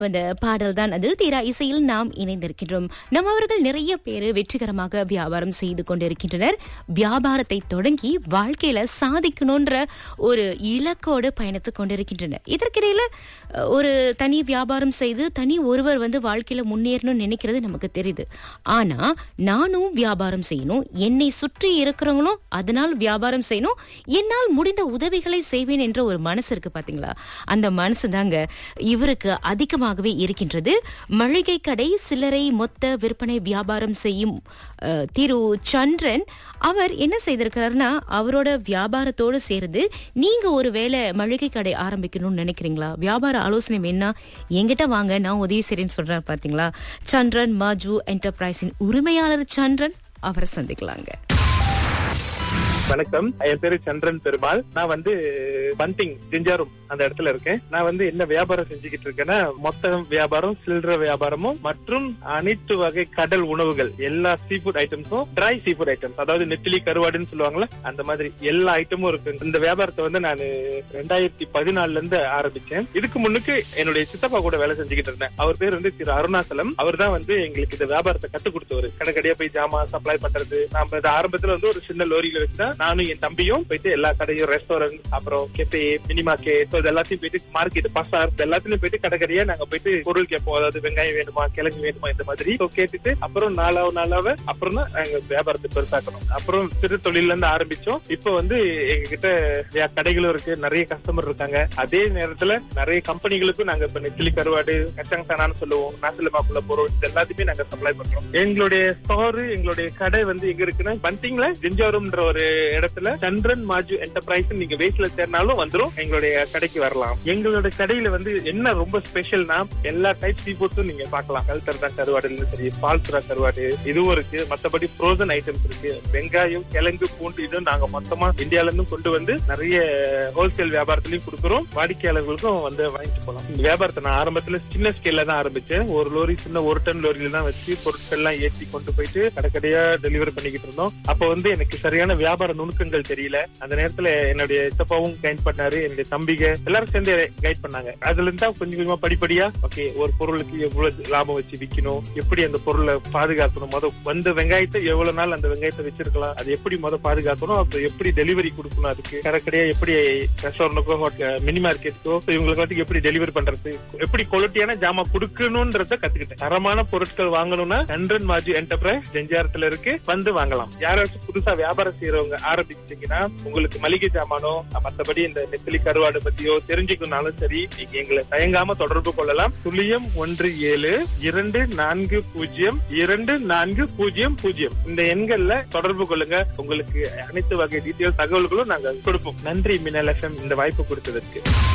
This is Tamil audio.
அந்த பாடல் தான் அது தீரா இசையில் நாம் இணைந்திருக்கின்றோம் நம்மவர்கள் நிறைய பேர் வெற்றிகரமாக வியாபாரம் செய்து கொண்டிருக்கின்றனர் வியாபாரத்தை தொடங்கி வாழ்க்கையில சாதிக்கணும்ன்ற ஒரு இலக்கோடு பயணித்துக் கொண்டிருக்கின்றனர் இதற்கிடையில அஹ், ஒரு தனி வியாபாரம் செய்து தனி ஒருவர் வந்து வாழ்க்கையில முன்னேறணும்னு நினைக்கிறது நமக்கு தெரியுது ஆனா நானும் வியாபாரம் செய்யணும் என்னை சுற்றி இருக்கிறவங்களும் அதனால் வியாபாரம் செய்யணும் என்னால் முடிந்த உதவிகளை செய்வேன் என்ற ஒரு மனசு இருக்கு பாத்தீங்களா அந்த மனசு தாங்க இவருக்கு அதிகமாகவே இருக்கின்றது மளிகை கடை சில்லறை மொத்த விற்பனை வியாபாரம் செய்யும் அஹ், திரு சந்திரன் அவர் என்ன செய்திருக்கிறாருன்னா அவரோட வியாபாரத்தோடு சேர்ந்து நீங்க ஒரு வேளை மளிகை கடை ஆரம்பிக்கணும்னு நினைக்கிறீங்களா வியாபார ஆலோசனை வேணா என்கிட்ட வாங்க நான் உதவி செய்றேன்னு சொல்றேன் பாத்தீங்களா சந்திரன் மாஜு என்டர்பிரைஸின் உரிமையாளர் சந்திரன் அவரை சந்திக்கலாங்க வணக்கம் என் பேரு சந்திரன் பெருமாள் நான் வந்து பந்திங் ஜிஞ்சாரும் அந்த இடத்துல இருக்கேன் நான் வந்து என்ன வியாபாரம் செஞ்சுக்கிட்டு இருக்கேன்னா மொத்த வியாபாரம் சில்லற வியாபாரமும் மற்றும் அனைத்து வகை கடல் உணவுகள் எல்லா சீ ஃபுட் ஐட்டம்ஸும் ட்ரை சீ ஃபுட் ஐட்டம்ஸ் அதாவது நெத்திலி கருவாடுன்னு சொல்லுவாங்கல்ல அந்த மாதிரி எல்லா ஐட்டமும் இருக்கு இந்த வியாபாரத்தை வந்து நான் ரெண்டாயிரத்தி பதினாலுல இருந்து ஆரம்பிச்சேன் இதுக்கு முன்னுக்கு என்னுடைய சித்தப்பா கூட வேலை செஞ்சுக்கிட்டு இருந்தேன் அவர் பேர் வந்து திரு அருணாசலம் அவர் தான் வந்து எங்களுக்கு இந்த வியாபாரத்தை கத்து கொடுத்தவர் கடைக்கடையா போய் ஜாமா சப்ளை பண்றது நாம இந்த ஆரம்பத்துல வந்து ஒரு சின்ன லோரியில வச்சா நானும் என் தம்பியும் போயிட்டு எல்லா கடையும் ரெஸ்டாரண்ட் அப்புறம் கெஃபே மினி மார்க்கெட் இது எல்லாத்தையும் போயிட்டு மார்க்கெட் பசார் இது எல்லாத்துலயும் போயிட்டு கடைக்கடையா நாங்க போயிட்டு பொருள் கேட்போம் அதாவது வெங்காயம் வேணுமா கிழங்கு வேணுமா இந்த மாதிரி So கேட்டுட்டு அப்புறம் நாளாவ நாளாவ அப்புறம் தான் நாங்க வியாபாரத்தை பெருசாக்கணும் அப்புறம் சிறு தொழில இருந்து ஆரம்பிச்சோம் இப்போ வந்து எங்க கிட்ட வே- கடைகளும் இருக்கு நிறைய கஸ்டமர் இருக்காங்க அதே நேரத்துல நிறைய கம்பெனிகளுக்கும் நாங்க இப்ப நெத்திலி கருவாடு கச்சாங் சனான்னு சொல்லுவோம் நாசிலமாக்குள்ள பொருள் இது எல்லாத்தையுமே நாங்க சப்ளை பண்றோம் எங்களுடைய ஸ்டோர் எங்களுடைய கடை வந்து எங்க இருக்குன்னா பந்திங்ல ஜிஞ்சாரம்ன்ற ஒரு இடத்துல சந்திரன் மாஜு என்டர்பிரைஸ் நீங்க வெயிட்ல தேர்னாலும் வந்துரும் எங்களுடைய கடைக்கு வரலாம் எங்களோட கடையில வந்து என்ன ரொம்ப ஸ்பெஷல்னா எல்லா டைப் சீ ஃபுட்ஸும் நீங்க பார்க்கலாம் கல்தர்தா கருவாடு சரி பால்சுரா கருவாடு இதுவும் இருக்கு மத்தபடி ஃப்ரோசன் ஐட்டம்ஸ் இருக்கு வெங்காயம் கிழங்கு பூண்டு இதுவும் நாங்க மொத்தமா இந்தியால இருந்தும் கொண்டு வந்து நிறைய ஹோல்சேல் வியாபாரத்திலயும் கொடுக்குறோம் வாடிக்கையாளர்களுக்கும் வந்து வாங்கிட்டு போலாம் இந்த வியாபாரத்தை நான் ஆரம்பத்துல சின்ன ஸ்கேல்ல தான் ஆரம்பிச்சேன் ஒரு லோரி சின்ன ஒரு டன் லோரியில தான் வச்சு பொருட்கள் எல்லாம் ஏற்றி கொண்டு போயிட்டு கடைக்கடையா டெலிவரி பண்ணிக்கிட்டு இருந்தோம் அப்ப வந்து எனக்கு சரியான வியாபார நுணுக்கங்கள் தெரியல அந்த நேரத்துல என்னுடைய சித்தப்பாவும் கைட் பண்ணாரு என்னுடைய தம்பிக எல்லாரும் சேர்ந்து கைட் பண்ணாங்க அதுல இருந்தா கொஞ்சம் கொஞ்சமா படிப்படியா ஓகே ஒரு பொருளுக்கு எவ்வளவு லாபம் வச்சு விக்கணும் எப்படி அந்த பொருளை பாதுகாக்கணும் முத வந்த வெங்காயத்தை எவ்வளவு நாள் அந்த வெங்காயத்தை வச்சிருக்கலாம் அது எப்படி முத பாதுகாக்கணும் அப்புறம் எப்படி டெலிவரி கொடுக்கணும் அதுக்கு கடைக்கடையா எப்படி ரெஸ்டாரண்ட்டுக்கோ மினி மார்க்கெட்டுக்கோ இவங்களுக்கு வந்து எப்படி டெலிவரி பண்றது எப்படி குவாலிட்டியான ஜாமா கொடுக்கணும்ன்றத கத்துக்கிட்டேன் தரமான பொருட்கள் வாங்கணும்னா சந்திரன் மாஜி என்டர்பிரைஸ் ஜெஞ்சாரத்துல இருக்கு வந்து வாங்கலாம் யாராச்சும் புதுசா வியாபாரம் செய்யறவங்க ஆரம்பிச்சீங்கன்னா உங்களுக்கு மளிகை ஜாமானோ மத்தபடி இந்த நெத்திலி கருவாடு பத்தியோ தெரிஞ்சுக்கணும்னாலும் சரி நீங்க எங்களை தயங்காம தொடர்பு கொள்ளலாம் துல்லியம் ஒன்று ஏழு இரண்டு நான்கு பூஜ்ஜியம் இரண்டு நான்கு பூஜ்ஜியம் பூஜ்ஜியம் இந்த எண்கள்ல தொடர்பு கொள்ளுங்க உங்களுக்கு அனைத்து வகை டீட்டெயில் தகவல்களும் நாங்க கொடுப்போம் நன்றி மின்னல் எஃப்எம் இந்த வாய்ப்பு கொடுத்ததற்கு